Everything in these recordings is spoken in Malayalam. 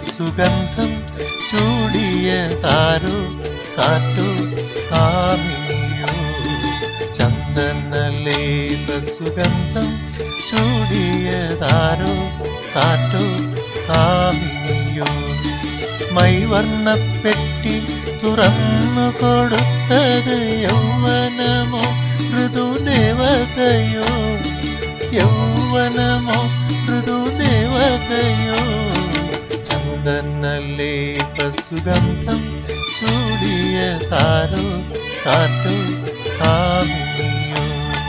സുഗന്ധം ചൂടിയതാരോ കാറ്റോ കാമിനിയോ ചന്ദനലേപ സുഗന്ധം ചൂടിയതാരോ കാറ്റോ കാമിനിയോ മൈവർണ്ണപ്പെട്ടി തുറന്നു കൊടുത്തത് യൗവനമോ ഋതുദേവതയോ യൗവനമോ ഋതുദേവതയോ ചന്ദനലേപ സുഗന്ധം ചൂടിയ താരോ കാറ്റോ കാമിനിയോ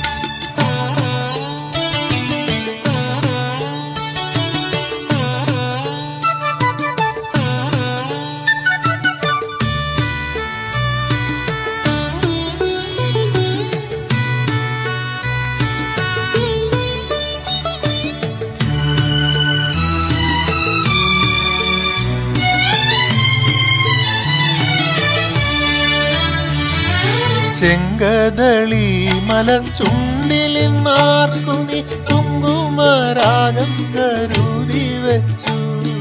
ചെങ്കതളി മലർ ചുണ്ടിലിന്നാർക്കു നീ കുങ്കുമരാഗം കരുതി വെച്ചു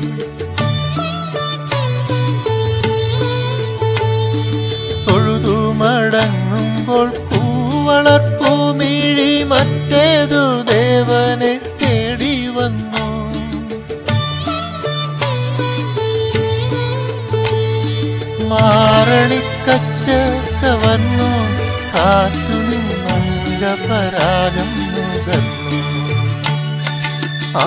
തൊഴുതു മടങ്ങുമ്പോൾ പൂവളർപ്പൂമിഴി മറ്റേതു ദേവനെ തേടി വന്നു മാറണിക്കച്ചക്ക വന്നു കാത്തു നിന്നംഗപരാഗം നുകർന്നു ആ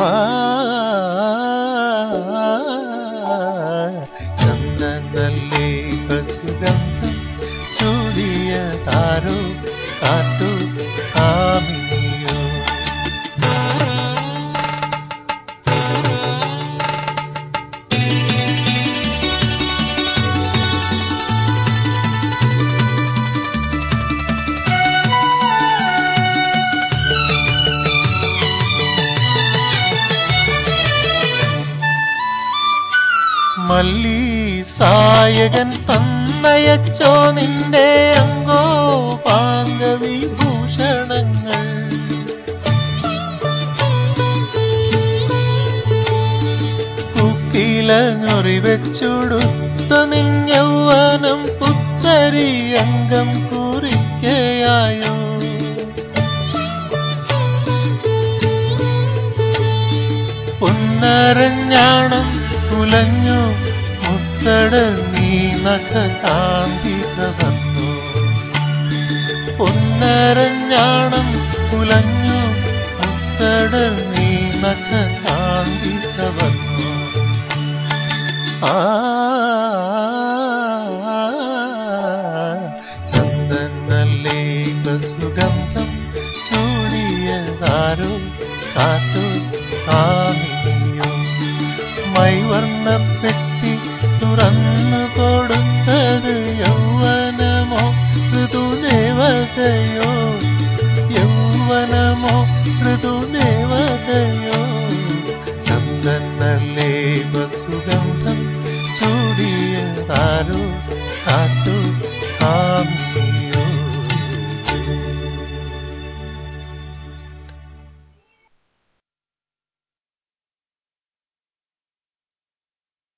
ചന്ദനല്ലേ സുഗന്ധം ചൂടിയ താരോ കാറ്റോ കാമിനിയോ മല്ലി സായകൻ തന്നയച്ചോ നിന്റെ അങ്കോ പാങ്കവിഭൂഷണങ്ങൾ കുക്കില ഞൊറിവെച്ചുടുത്ത നിഞ്ഞൗവനം പുത്തരി അംഗം കുറിക്കയായോ പൊന്നരഞ്ഞാണം കുലഞ്ഞു മുത്തട നീ നഖ കാന്തിക വന്നു പൊന്നരഞ്ഞാണം കുലഞ്ഞു മുത്തട നീ നഖ കാന്തിക വന്നു ആ ചന്ദനല്ലേ സുഗന്ധം ചൂടിയതാരോ കാറ്റോ കാമിനിയോ മൈവർണ്ണപ്പെട്ടി തുറന്നു കൊടുത്തത് യൗവനമോ ഋതുദേവതയോ യൗവനമോ ഋതുദേവതയോ ചന്ദനല്ലേ സുഗന്ധം ചൂടിയതാരോ കാറ്റോ